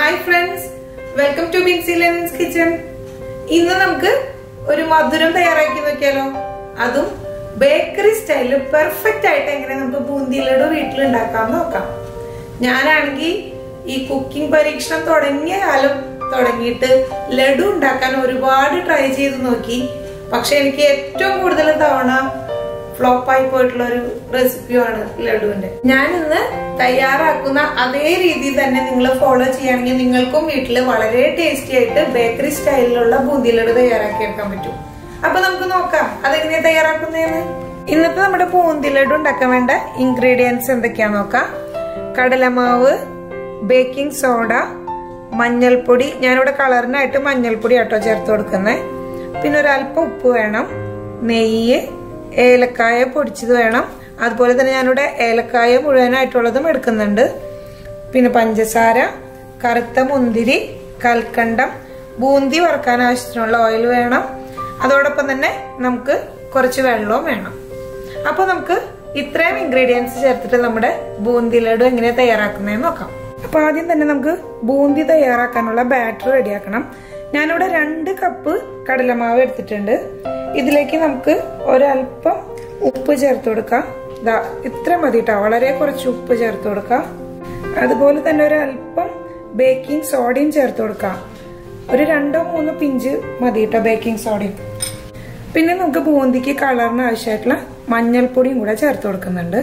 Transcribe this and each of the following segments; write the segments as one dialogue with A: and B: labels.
A: hi friends welcome to Binsi Lenin's kitchen ഇന്ന് നമുക്ക് ഒരു മധുരം തയ്യാറാക്കി നോക്കിയാലോ അതും ബേക്കറി സ്റ്റൈലിൽ പെർഫെക്റ്റ് ആയിട്ട് എങ്ങനെ നമുക്ക് ബൂന്തി ലഡു വീട്ടിൽ ഉണ്ടാക്കാം നോക്കാം ഞാനാണെങ്കിൽ ഈ കുക്കിംഗ് പരീക്ഷണം തുടങ്ങിയ കാലം തുടങ്ങിയിട്ട് ലഡു ഉണ്ടാക്കാൻ ഒരുപാട് ട്രൈ ചെയ്ത് നോക്കി പക്ഷെ എനിക്ക് ഏറ്റവും കൂടുതൽ തവണ ഫ്ലോപ്പായി പോയിട്ടുള്ള ഒരു റെസിപ്പിയാണ് ലഡുവിന്റെ ഞാൻ ഇന്ന് തയ്യാറാക്കുന്ന അതേ രീതി തന്നെ നിങ്ങൾ ഫോളോ ചെയ്യുകയാണെങ്കിൽ നിങ്ങൾക്കും വീട്ടിൽ വളരെ ടേസ്റ്റി ആയിട്ട് ബേക്കറി സ്റ്റൈലിലുള്ള ബൂന്തി ലഡു തയ്യാറാക്കി എടുക്കാൻ പറ്റും അപ്പൊ നമുക്ക് നോക്കാം അതെങ്ങനെയാ തയ്യാറാക്കുന്നതെന്ന് ഇന്നത്തെ നമ്മുടെ ബൂന്തി ലഡു ഉണ്ടാക്കാൻ വേണ്ട ഇൻഗ്രീഡിയൻസ് എന്തൊക്കെയാന്ന് നോക്കാം കടലമാവ് ബേക്കിംഗ് സോഡ മഞ്ഞൾപ്പൊടി ഞാനിവിടെ കളറിനായിട്ട് മഞ്ഞൾപ്പൊടി ആട്ടോ ചേർത്ത് കൊടുക്കുന്നത് പിന്നെ ഒരല്പം ഉപ്പ് വേണം നെയ്യ് ഏലക്കായ പൊടിച്ചത് വേണം അതുപോലെ തന്നെ ഞാനിവിടെ ഏലക്കായ മുഴുവനായിട്ടുള്ളതും എടുക്കുന്നുണ്ട് പിന്നെ പഞ്ചസാര കറുത്ത മുന്തിരി കൽക്കണ്ടം ബൂന്തി വറുക്കാൻ ആവശ്യത്തിനുള്ള ഓയിൽ വേണം അതോടൊപ്പം തന്നെ നമുക്ക് കുറച്ച് വെള്ളവും വേണം അപ്പോൾ നമുക്ക് ഇത്രയും ഇൻഗ്രീഡിയൻസ് ചേർത്തിട്ട് നമ്മുടെ ബൂന്തി ലഡു എങ്ങനെ തയ്യാറാക്കുന്നതെന്ന് നോക്കാം അപ്പൊ ആദ്യം തന്നെ നമുക്ക് ബൂന്തി തയ്യാറാക്കാനുള്ള ബാറ്റർ റെഡിയാക്കണം ഞാനിവിടെ രണ്ട് കപ്പ് കടലമാവ് എടുത്തിട്ടുണ്ട് ഇതിലേക്ക് നമുക്ക് ഒരല്പം ഉപ്പ് ചേർത്ത് കൊടുക്കാം ഇതാ ഇത്ര മതി കേട്ടോ വളരെ കുറച്ച് ഉപ്പ് ചേർത്ത് കൊടുക്കാം അതുപോലെ തന്നെ ഒരു അല്പം ബേക്കിംഗ് സോഡയും ചേർത്ത് കൊടുക്കാം ഒരു രണ്ടോ മൂന്നോ പിഞ്ച് മതി കേട്ടോ ബേക്കിംഗ് സോഡയും പിന്നെ നമുക്ക് ബൂന്തിക്ക് കളറിന് ആവശ്യമായിട്ടുള്ള മഞ്ഞൾപ്പൊടിയും കൂടെ ചേർത്ത് കൊടുക്കുന്നുണ്ട്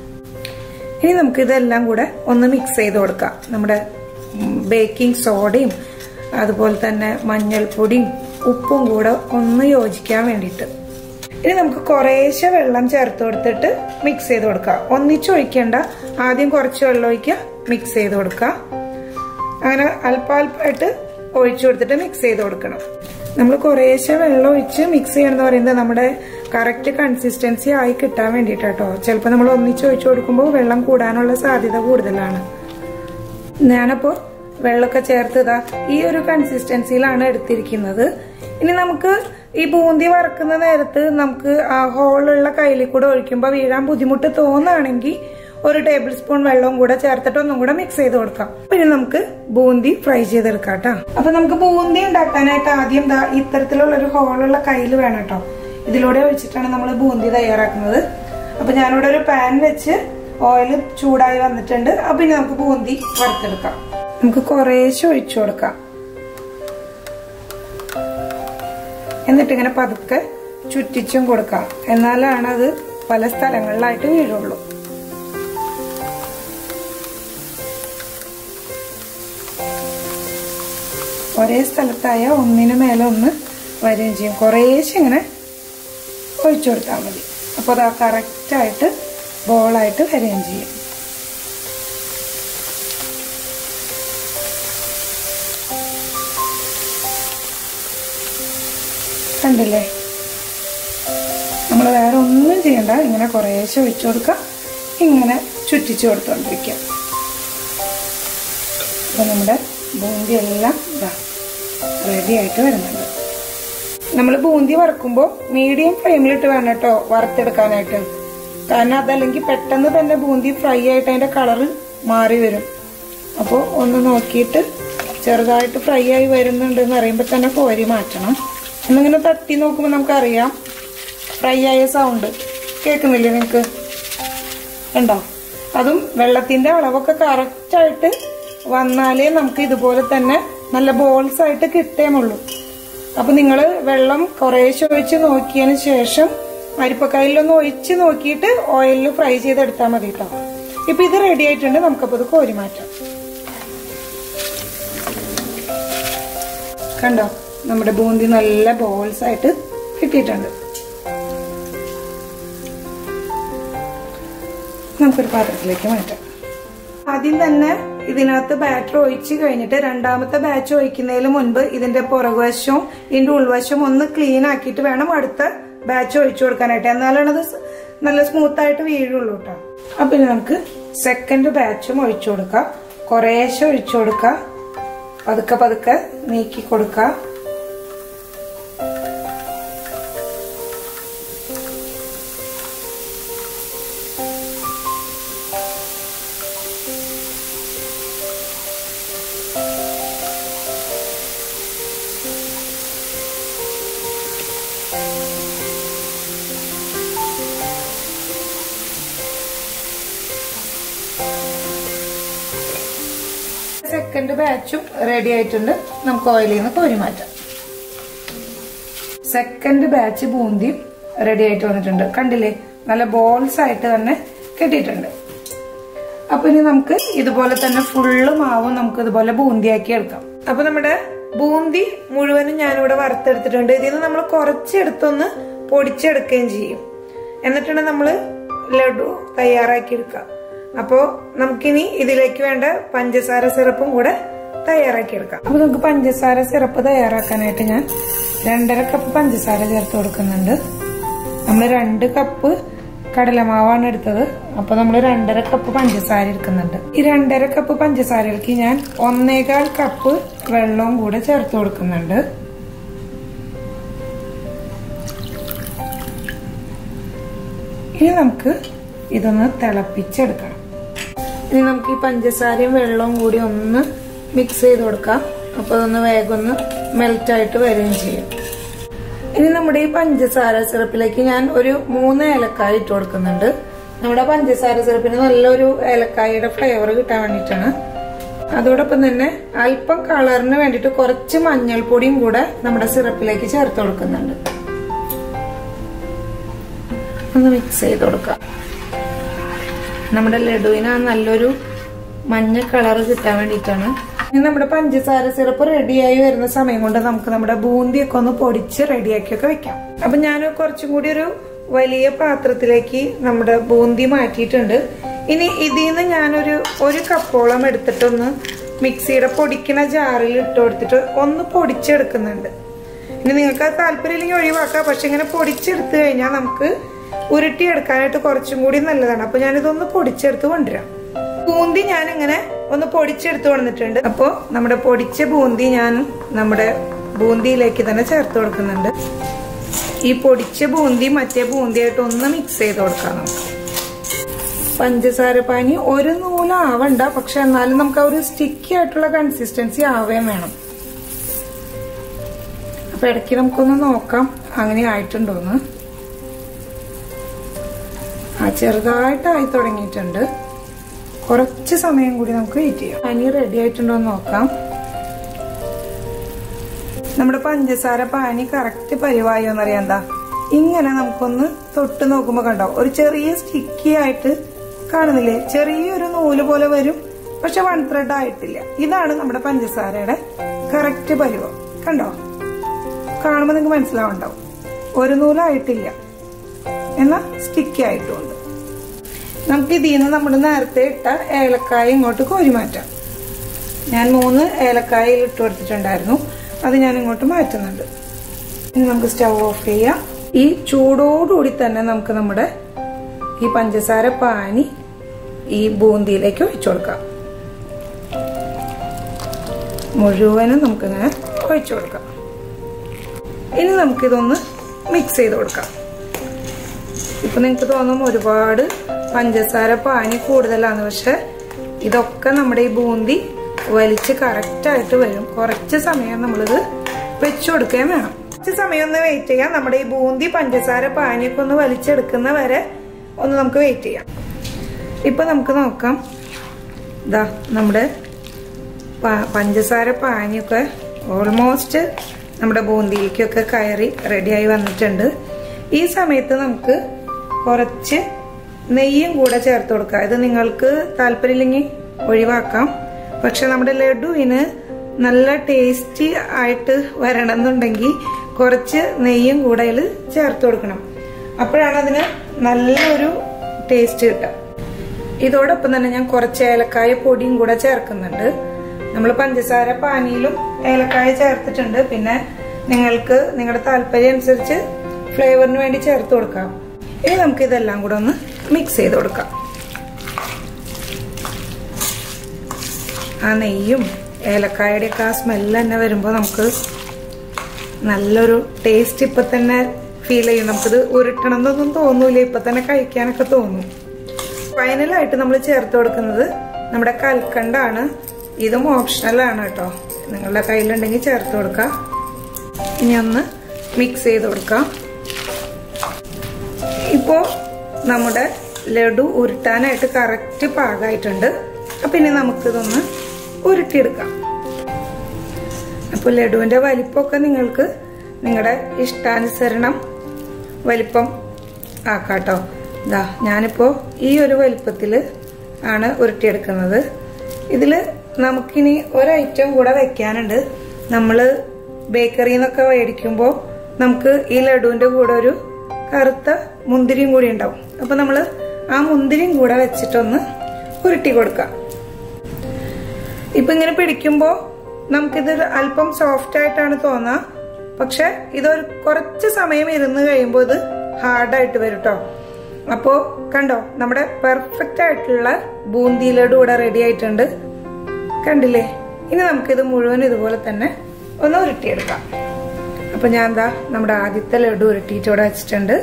A: ഇനി നമുക്ക് ഇതെല്ലാം കൂടെ ഒന്ന് മിക്സ് ചെയ്ത് കൊടുക്കാം നമ്മുടെ ബേക്കിംഗ് സോഡയും അതുപോലെ തന്നെ മഞ്ഞൾപ്പൊടിയും ഉപ്പും കൂടെ ഒന്ന് യോജിക്കാൻ വേണ്ടിയിട്ട് ഇനി നമുക്ക് കുറേശ്ശെ വെള്ളം ചേർത്ത് കൊടുത്തിട്ട് മിക്സ് ചെയ്ത് കൊടുക്കാം ഒന്നിച്ച് ഒഴിക്കേണ്ട ആദ്യം കുറച്ച് വെള്ളം ഒഴിക്കുക മിക്സ് ചെയ്ത് കൊടുക്കുക അങ്ങനെ അല്പാൽപ്പായിട്ട് ഒഴിച്ചു കൊടുത്തിട്ട് മിക്സ് ചെയ്ത് കൊടുക്കണം നമ്മൾ കുറേശ്ശെ വെള്ളം ഒഴിച്ച് മിക്സ് ചെയ്യണമെന്ന് പറയുന്നത് നമ്മുടെ കറക്റ്റ് കൺസിസ്റ്റൻസി ആയി കിട്ടാൻ വേണ്ടിയിട്ടാട്ടോ ചിലപ്പോൾ നമ്മൾ ഒന്നിച്ച് ഒഴിച്ചു കൊടുക്കുമ്പോൾ വെള്ളം കൂടാനുള്ള സാധ്യത കൂടുതലാണ് ഞാനപ്പോൾ വെള്ളമൊക്കെ ചേർത്ത് ഇതാ ഈ ഒരു കൺസിസ്റ്റൻസിയിലാണ് എടുത്തിരിക്കുന്നത് ഇനി നമുക്ക് ഈ ബൂന്തി വറക്കുന്ന നേരത്ത് നമുക്ക് ആ ഹോളുള്ള കയ്യിൽ കൂടെ ഒഴിക്കുമ്പോൾ വീഴാൻ ബുദ്ധിമുട്ട് തോന്നുകയാണെങ്കിൽ ഒരു ടേബിൾ സ്പൂൺ വെള്ളവും കൂടെ ചേർത്തിട്ട് ഒന്നും കൂടെ മിക്സ് ചെയ്ത് കൊടുക്കാം പിന്നെ നമുക്ക് ബൂന്തി ഫ്രൈ ചെയ്തെടുക്കാം കേട്ടോ അപ്പൊ നമുക്ക് ബൂന്തി ഉണ്ടാക്കാനായിട്ട് ആദ്യം ദാ ഇത്തരത്തിലുള്ള ഒരു ഹോളുള്ള കയ്യിൽ വേണം കേട്ടോ ഇതിലൂടെ ഒഴിച്ചിട്ടാണ് നമ്മൾ ബൂന്തി തയ്യാറാക്കുന്നത് അപ്പൊ ഞാനിവിടെ ഒരു പാൻ വെച്ച് ഓയിൽ ചൂടായി വന്നിട്ടുണ്ട് അപ്പൊ ഇനി നമുക്ക് ബൂന്തി വറുത്തെടുക്കാം നമുക്ക് കുറേശ്ശെ ഒഴിച്ചു കൊടുക്കാം എന്നിട്ട് ഇങ്ങനെ പതുക്കെ ചുറ്റിച്ചും കൊടുക്കാം എന്നാലാണ് അത് പല സ്ഥലങ്ങളിലായിട്ട് വീഴുള്ളൂ ഒരേ സ്ഥലത്തായ ഒന്നിനു മേലെ ഒന്ന് വരികയും ചെയ്യും കുറേശ്ശെ ഇങ്ങനെ ഒഴിച്ചു കൊടുത്താൽ മതി അപ്പോൾ അത് കറക്റ്റായിട്ട് ബോളായിട്ട് വരികയും ചെയ്യും കണ്ടില്ലേ നമ്മൾ വേറെ ഒന്നും ചെയ്യണ്ട ഇങ്ങനെ കുറേശ്ശെ ഒഴിച്ചു കൊടുക്കുക ഇങ്ങനെ ചുറ്റിച്ചു കൊടുത്തുകൊണ്ടിരിക്കുക അപ്പോൾ നമ്മുടെ ബൂന്തി എല്ലാം ഇതാ റെഡി ആയിട്ട് വരുന്നുണ്ട് നമ്മൾ ബൂന്തി വറക്കുമ്പോൾ മീഡിയം ഫ്ലെയിമിലിട്ട് വേണം കേട്ടോ വറുത്തെടുക്കാനായിട്ട് കാരണം അതല്ലെങ്കിൽ പെട്ടെന്ന് തന്നെ ബൂന്തി ഫ്രൈ ആയിട്ട് അതിന്റെ കളറ് മാറി വരും അപ്പോൾ ഒന്ന് നോക്കിയിട്ട് ചെറുതായിട്ട് ഫ്രൈ ആയി വരുന്നുണ്ടെന്ന് അറിയുമ്പോൾ തന്നെ കോരി മാറ്റണം എന്നിങ്ങനെ തട്ടി നോക്കുമ്പോൾ നമുക്കറിയാം ഫ്രൈ ആയ സൗണ്ട് കേൾക്കുന്നില്ലേ നിങ്ങൾക്ക് ഉണ്ടോ അതും വെള്ളത്തിന്റെ അളവൊക്കെ കറക്റ്റായിട്ട് വന്നാലേ നമുക്ക് ഇതുപോലെ തന്നെ നല്ല ബോൾസ് ആയിട്ട് കിട്ടേമുള്ളൂ അപ്പൊ നിങ്ങൾ വെള്ളം കുറേശ്ശെ ഒഴിച്ച് നോക്കിയതിന് ശേഷം അരിപ്പക്കയിലൊന്ന് ഒഴിച്ച് നോക്കിയിട്ട് ഓയിലിൽ ഫ്രൈ ചെയ്തെടുത്താൽ മതി കേട്ടോ ഇപ്പൊ ഇത് റെഡി ആയിട്ടുണ്ട് നമുക്കപ്പോൾ ഇത് കോരി മാറ്റാം കണ്ടോ നമ്മുടെ ബൂന്തി നല്ല ബോൾസ് ആയിട്ട് കിട്ടിയിട്ടുണ്ട് നമുക്കൊരു പാത്രത്തിലേക്ക് മാറ്റാം ആദ്യം തന്നെ ഇതിനകത്ത് ബാറ്റർ ഒഴിച്ച് കഴിഞ്ഞിട്ട് രണ്ടാമത്തെ ബാച്ച് ഒഴിക്കുന്നതിന് മുൻപ് ഇതിന്റെ പുറകുവശവും ഇതിന്റെ ഉൾവശവും ഒന്ന് ക്ലീൻ ആക്കിയിട്ട് വേണം അടുത്ത ബാച്ച് ഒഴിച്ചു കൊടുക്കാനായിട്ട് എന്നാലാണ് അത് നല്ല സ്മൂത്ത് ആയിട്ട് വീഴുള്ളൂ കേട്ടോ അപ്പൊ ഇനി നമുക്ക് സെക്കൻഡ് ബാച്ചും ഒഴിച്ചു കൊടുക്കാം കുറേശ്ശെ ഒഴിച്ചു കൊടുക്കാം പതുക്കെ പതുക്കെ നീക്കി കൊടുക്കാം സെക്കൻഡ് ബാച്ചും റെഡി ആയിട്ടുണ്ട് നമുക്ക് ഓയിലിൽ നിന്ന് കോരി മാറ്റാം സെക്കൻഡ് ബാച്ച് ബൂന്തിയും റെഡി ആയിട്ട് വന്നിട്ടുണ്ട് കണ്ടില്ലേ നല്ല ബോൾസ് ആയിട്ട് തന്നെ കെട്ടിയിട്ടുണ്ട് അപ്പൊ ഇനി നമുക്ക് ഇതുപോലെ തന്നെ ഫുള്ള് മാവും നമുക്ക് ഇതുപോലെ ബൂന്തിയാക്കി എടുക്കാം അപ്പൊ നമ്മുടെ ബൂന്തി മുഴുവനും ഞാനിവിടെ വറുത്തെടുത്തിട്ടുണ്ട് ഇതിൽ നിന്ന് നമ്മൾ കുറച്ചെടുത്തൊന്ന് പൊടിച്ചെടുക്കുകയും ചെയ്യും എന്നിട്ടാണ് നമ്മൾ ലഡു തയ്യാറാക്കി എടുക്കുക അപ്പോ നമുക്കിനി ഇതിലേക്ക് വേണ്ട പഞ്ചസാര സിറപ്പും കൂടെ തയ്യാറാക്കി എടുക്കാം അപ്പൊ നമുക്ക് പഞ്ചസാര സിറപ്പ് തയ്യാറാക്കാനായിട്ട് ഞാൻ രണ്ടര കപ്പ് പഞ്ചസാര ചേർത്ത് കൊടുക്കുന്നുണ്ട് നമ്മൾ രണ്ട് കപ്പ് കടലമാവാണ് എടുത്തത് അപ്പൊ നമ്മൾ രണ്ടര കപ്പ് പഞ്ചസാര എടുക്കുന്നുണ്ട് ഈ രണ്ടര കപ്പ് പഞ്ചസാരയിലേക്ക് ഞാൻ ഒന്നേകാൽ കപ്പ് വെള്ളവും കൂടെ ചേർത്ത് കൊടുക്കുന്നുണ്ട് ഇനി നമുക്ക് ഇതൊന്ന് തിളപ്പിച്ചെടുക്കണം ഇനി നമുക്ക് ഈ പഞ്ചസാരയും വെള്ളവും കൂടി ഒന്ന് മിക്സ് ചെയ്ത് കൊടുക്കാം അപ്പൊ അതൊന്ന് വേഗം ഒന്ന് മെൽറ്റ് ആയിട്ട് വരികയും ചെയ്യും ഇനി നമ്മുടെ ഈ പഞ്ചസാര സിറപ്പിലേക്ക് ഞാൻ ഒരു മൂന്ന് ഏലക്കായ ഇട്ട് കൊടുക്കുന്നുണ്ട് നമ്മുടെ പഞ്ചസാര സിറപ്പിന് നല്ലൊരു ഏലക്കായയുടെ ഫ്ലേവർ കിട്ടാൻ വേണ്ടിയിട്ടാണ് അതോടൊപ്പം തന്നെ അല്പം കളറിന് വേണ്ടിയിട്ട് കുറച്ച് മഞ്ഞൾപ്പൊടിയും കൂടെ നമ്മുടെ സിറപ്പിലേക്ക് ചേർത്ത് കൊടുക്കുന്നുണ്ട് ഒന്ന് മിക്സ് ചെയ്ത് കൊടുക്കാം നമ്മുടെ ലഡുവിന് ആ നല്ലൊരു മഞ്ഞ കളർ കിട്ടാൻ വേണ്ടിയിട്ടാണ് ഇനി നമ്മുടെ പഞ്ചസാര സിറപ്പ് റെഡിയായി വരുന്ന സമയം കൊണ്ട് നമുക്ക് നമ്മുടെ ബൂന്തിയൊക്കെ ഒന്ന് പൊടിച്ച് റെഡിയാക്കിയൊക്കെ വെക്കാം അപ്പൊ ഞാൻ കുറച്ചും കൂടി ഒരു വലിയ പാത്രത്തിലേക്ക് നമ്മുടെ ബൂന്തി മാറ്റിയിട്ടുണ്ട് ഇനി ഇതിൽ നിന്ന് ഞാനൊരു ഒരു കപ്പോളം എടുത്തിട്ടൊന്ന് മിക്സിയുടെ പൊടിക്കണ ജാറിൽ ഇട്ട് കൊടുത്തിട്ട് ഒന്ന് പൊടിച്ചെടുക്കുന്നുണ്ട് ഇനി നിങ്ങൾക്ക് താല്പര്യമില്ലെങ്കിൽ ഒഴിവാക്കാം പക്ഷെ ഇങ്ങനെ പൊടിച്ചെടുത്ത് കഴിഞ്ഞാൽ നമുക്ക് ഉരുട്ടിയെടുക്കാനായിട്ട് കുറച്ചും കൂടി നല്ലതാണ് അപ്പൊ ഞാനിതൊന്ന് പൊടിച്ചെടുത്ത് കൊണ്ടുവരാം ബൂന്തി ഞാൻ ഇങ്ങനെ ഒന്ന് പൊടിച്ചെടുത്ത് കൊണ്ടിട്ടുണ്ട് അപ്പോ നമ്മുടെ പൊടിച്ച ബൂന്തി ഞാൻ നമ്മുടെ ബൂന്തിയിലേക്ക് തന്നെ ചേർത്ത് കൊടുക്കുന്നുണ്ട് ഈ പൊടിച്ച ബൂന്തി മറ്റേ ബൂന്തിയായിട്ട് ഒന്ന് മിക്സ് ചെയ്ത് കൊടുക്കാം നമുക്ക് പഞ്ചസാര പാനി ഒരു നൂലാവണ്ട പക്ഷെ എന്നാലും നമുക്ക് ആ ഒരു സ്റ്റിക്കി ആയിട്ടുള്ള കൺസിസ്റ്റൻസി ആവുകയും വേണം അപ്പൊ ഇടയ്ക്ക് നമുക്കൊന്ന് നോക്കാം അങ്ങനെ ആയിട്ടുണ്ടോന്ന് ആ ചെറുതായിട്ടായി തുടങ്ങിയിട്ടുണ്ട് കുറച്ച് സമയം കൂടി നമുക്ക് വെയിറ്റ് ചെയ്യാം പനി റെഡി ആയിട്ടുണ്ടോ എന്ന് നോക്കാം നമ്മുടെ പഞ്ചസാര പാനി കറക്റ്റ് പരിവായോ എന്നറിയാം എന്താ ഇങ്ങനെ നമുക്കൊന്ന് തൊട്ട് നോക്കുമ്പോ കണ്ടോ ഒരു ചെറിയ സ്റ്റിക്കി ആയിട്ട് കാണുന്നില്ലേ ചെറിയൊരു നൂല് പോലെ വരും പക്ഷെ വൺ ത്രെഡ് ആയിട്ടില്ല ഇതാണ് നമ്മുടെ പഞ്ചസാരയുടെ കറക്റ്റ് പരിവം കണ്ടോ കാണുമ്പോ നിങ്ങൾക്ക് മനസ്സിലാവുണ്ടാവും ഒരു നൂലായിട്ടില്ല എന്നാ സ്റ്റിക്കി ആയിട്ടുമുണ്ട് നമുക്ക് ഇതിൽ നിന്ന് നമ്മൾ നേരത്തെ ഇട്ട ഏലക്കായ ഇങ്ങോട്ട് കോരി മാറ്റാം ഞാൻ മൂന്ന് ഏലക്കായ ഇട്ട് കൊടുത്തിട്ടുണ്ടായിരുന്നു അത് ഞാൻ ഇങ്ങോട്ട് മാറ്റുന്നുണ്ട് ഇനി നമുക്ക് സ്റ്റവ് ഓഫ് ചെയ്യാം ഈ ചൂടോടുകൂടി തന്നെ നമുക്ക് നമ്മുടെ ഈ പഞ്ചസാര പാനി ഈ ബൂന്തിയിലേക്ക് ഒഴിച്ചു കൊടുക്കാം മുഴുവനും നമുക്കിങ്ങനെ ഒഴിച്ചു കൊടുക്കാം ഇനി നമുക്കിതൊന്ന് മിക്സ് ചെയ്ത് കൊടുക്കാം ഇപ്പൊ നിങ്ങൾക്ക് തോന്നും ഒരുപാട് പഞ്ചസാര പാനി കൂടുതലാണ് പക്ഷെ ഇതൊക്കെ നമ്മുടെ ഈ ബൂന്തി വലിച്ച് കറക്റ്റ് ആയിട്ട് വരും കുറച്ച് സമയം നമ്മളിത് വെച്ചു കൊടുക്കുകയും വേണം കുറച്ച് സമയം ഒന്ന് വെയിറ്റ് ചെയ്യാം നമ്മുടെ ഈ ബൂന്തി പഞ്ചസാര പാനിയൊക്കെ ഒന്ന് വലിച്ചെടുക്കുന്ന വരെ ഒന്ന് നമുക്ക് വെയിറ്റ് ചെയ്യാം ഇപ്പൊ നമുക്ക് നോക്കാം ഇതാ നമ്മുടെ പഞ്ചസാര പാനിയൊക്കെ ഓൾമോസ്റ്റ് നമ്മുടെ ബൂന്തിയിലേക്കൊക്കെ കയറി റെഡിയായി വന്നിട്ടുണ്ട് ഈ സമയത്ത് നമുക്ക് കുറച്ച് നെയ്യും കൂടെ ചേർത്ത് കൊടുക്കുക ഇത് നിങ്ങൾക്ക് താല്പര്യമില്ലെങ്കിൽ ഒഴിവാക്കാം പക്ഷെ നമ്മുടെ ലഡുവിന് നല്ല ടേസ്റ്റി ആയിട്ട് വരണം എന്നുണ്ടെങ്കിൽ കുറച്ച് നെയ്യും കൂടെ അതിൽ ചേർത്ത് കൊടുക്കണം അപ്പോഴാണ് അതിന് നല്ലൊരു ടേസ്റ്റ് കിട്ടുക ഇതോടൊപ്പം തന്നെ ഞാൻ കുറച്ച് ഏലക്കായ പൊടിയും കൂടെ ചേർക്കുന്നുണ്ട് നമ്മൾ പഞ്ചസാര പാനിയിലും ഏലക്കായ ചേർത്തിട്ടുണ്ട് പിന്നെ നിങ്ങൾക്ക് നിങ്ങളുടെ താല്പര്യം അനുസരിച്ച് ഫ്ലേവറിന് വേണ്ടി ചേർത്ത് കൊടുക്കാം ഇനി നമുക്ക് ഇതെല്ലാം കൂടെ ഒന്ന് മിക്സ് ചെയ്ത് കൊടുക്കാം ആ നെയ്യും ഏലക്കായുടെ ഒക്കെ ആ സ്മെല്ല് തന്നെ വരുമ്പോൾ നമുക്ക് നല്ലൊരു ടേസ്റ്റ് ഇപ്പൊ തന്നെ ഫീൽ ചെയ്യും നമുക്കിത് ഉരുട്ടണം എന്നൊന്നും തോന്നൂല ഇപ്പൊ തന്നെ കഴിക്കാനൊക്കെ തോന്നും ഫൈനലായിട്ട് നമ്മൾ ചേർത്ത് കൊടുക്കുന്നത് നമ്മുടെ കൽക്കണ്ടാണ് ഇതും ഓപ്ഷണലാണ് കേട്ടോ നിങ്ങളുടെ കയ്യിലുണ്ടെങ്കിൽ ചേർത്ത് കൊടുക്കാം ഇനി ഒന്ന് മിക്സ് ചെയ്ത് കൊടുക്കാം ഇപ്പോ നമ്മുടെ ലഡു ഉരുട്ടാനായിട്ട് കറക്റ്റ് പാകമായിട്ടുണ്ട് അപ്പൊ ഇനി നമുക്കിതൊന്ന് ഉരുട്ടിയെടുക്കാം അപ്പോൾ ലഡുവിന്റെ വലിപ്പമൊക്കെ നിങ്ങൾക്ക് നിങ്ങളുടെ ഇഷ്ടാനുസരണം വലിപ്പം ആക്കാട്ടോ ഇതാ ഞാനിപ്പോ ഈ ഒരു വലിപ്പത്തില് ആണ് ഉരുട്ടിയെടുക്കുന്നത് ഇതില് നമുക്കിനി ഒരു ഐറ്റം കൂടെ വെക്കാനുണ്ട് നമ്മള് ബേക്കറിയിൽ നിന്നൊക്കെ മേടിക്കുമ്പോൾ നമുക്ക് ഈ ലഡുവിന്റെ കൂടെ ഒരു കറുത്ത മുന്തിരിയും കൂടി ഉണ്ടാവും അപ്പൊ നമ്മള് ആ മുന്തിരിയും കൂടെ വെച്ചിട്ടൊന്ന് ഉരുട്ടി കൊടുക്കാം ഇപ്പൊ ഇങ്ങനെ പിടിക്കുമ്പോ നമുക്കിത് അല്പം സോഫ്റ്റ് ആയിട്ടാണ് തോന്നാ പക്ഷെ ഇതൊരു കുറച്ച് സമയം ഇരുന്ന് കഴിയുമ്പോൾ ഇത് ഹാർഡായിട്ട് വരും കേട്ടോ അപ്പോ കണ്ടോ നമ്മുടെ പെർഫെക്റ്റ് ആയിട്ടുള്ള ബൂന്തി ലഡു ഇവിടെ റെഡി ആയിട്ടുണ്ട് കണ്ടില്ലേ ഇനി നമുക്കിത് മുഴുവൻ ഇതുപോലെ തന്നെ ഒന്ന് ഉരുട്ടിയെടുക്കാം അപ്പൊ ഞാൻ എന്താ നമ്മുടെ ആദ്യത്തെ ലഡു ഉരുട്ടിയിട്ട് ഇവിടെ വെച്ചിട്ടുണ്ട്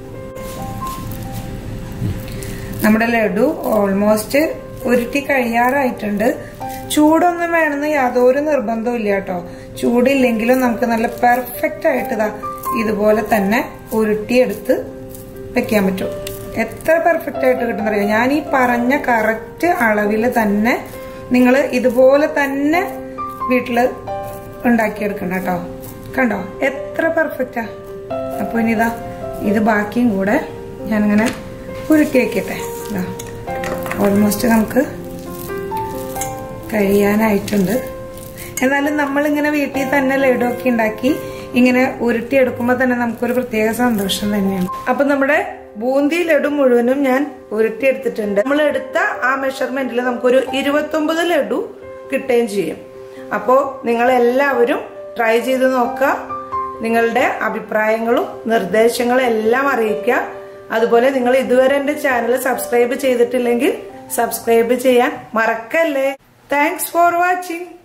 A: നമ്മുടെ ലഡു ഓൾമോസ്റ്റ് ഉരുട്ടി കഴിയാറായിട്ടുണ്ട് ചൂടൊന്നും വേണമെന്ന് യാതൊരു നിർബന്ധവും ഇല്ല കേട്ടോ ചൂടില്ലെങ്കിലും നമുക്ക് നല്ല പെർഫെക്റ്റ് ആയിട്ട് ഇതാ ഇതുപോലെ തന്നെ ഉരുട്ടിയെടുത്ത് വെക്കാൻ പറ്റും എത്ര പെർഫെക്റ്റ് ആയിട്ട് കിട്ടുന്നറിയോ ഞാൻ ഈ പറഞ്ഞ കറക്റ്റ് അളവിൽ തന്നെ നിങ്ങൾ ഇതുപോലെ തന്നെ വീട്ടില് ഉണ്ടാക്കിയെടുക്കണം കേട്ടോ കണ്ടോ എത്ര പെർഫെക്റ്റാ അപ്പൊ ഇനിതാ ഇത് ബാക്കിയും കൂടെ ഞാനിങ്ങനെ ഉരുട്ടി വെക്കട്ടെ ഇതാ ഓൾമോസ്റ്റ് നമുക്ക് കഴിയാനായിട്ടുണ്ട് എന്നാലും നമ്മളിങ്ങനെ വീട്ടിൽ തന്നെ ലഡു ഒക്കെ ഉണ്ടാക്കി ഇങ്ങനെ ഉരുട്ടിയെടുക്കുമ്പോൾ തന്നെ നമുക്കൊരു പ്രത്യേക സന്തോഷം തന്നെയാണ് അപ്പൊ നമ്മുടെ ബൂന്തി ലഡു മുഴുവനും ഞാൻ ഉരുട്ടിയെടുത്തിട്ടുണ്ട് നമ്മൾ എടുത്ത ആ മെഷർമെന്റിൽ നമുക്കൊരു ഇരുപത്തൊമ്പത് ലഡു കിട്ടുകയും ചെയ്യും അപ്പോ നിങ്ങൾ എല്ലാവരും ട്രൈ ചെയ്ത് നോക്കുക നിങ്ങളുടെ അഭിപ്രായങ്ങളും നിർദ്ദേശങ്ങളും എല്ലാം അറിയിക്കുക അതുപോലെ നിങ്ങൾ ഇതുവരെ എന്റെ ചാനൽ സബ്സ്ക്രൈബ് ചെയ്തിട്ടില്ലെങ്കിൽ സബ്സ്ക്രൈബ് ചെയ്യാൻ മറക്കല്ലേ താങ്ക്സ് ഫോർ വാച്ചിങ്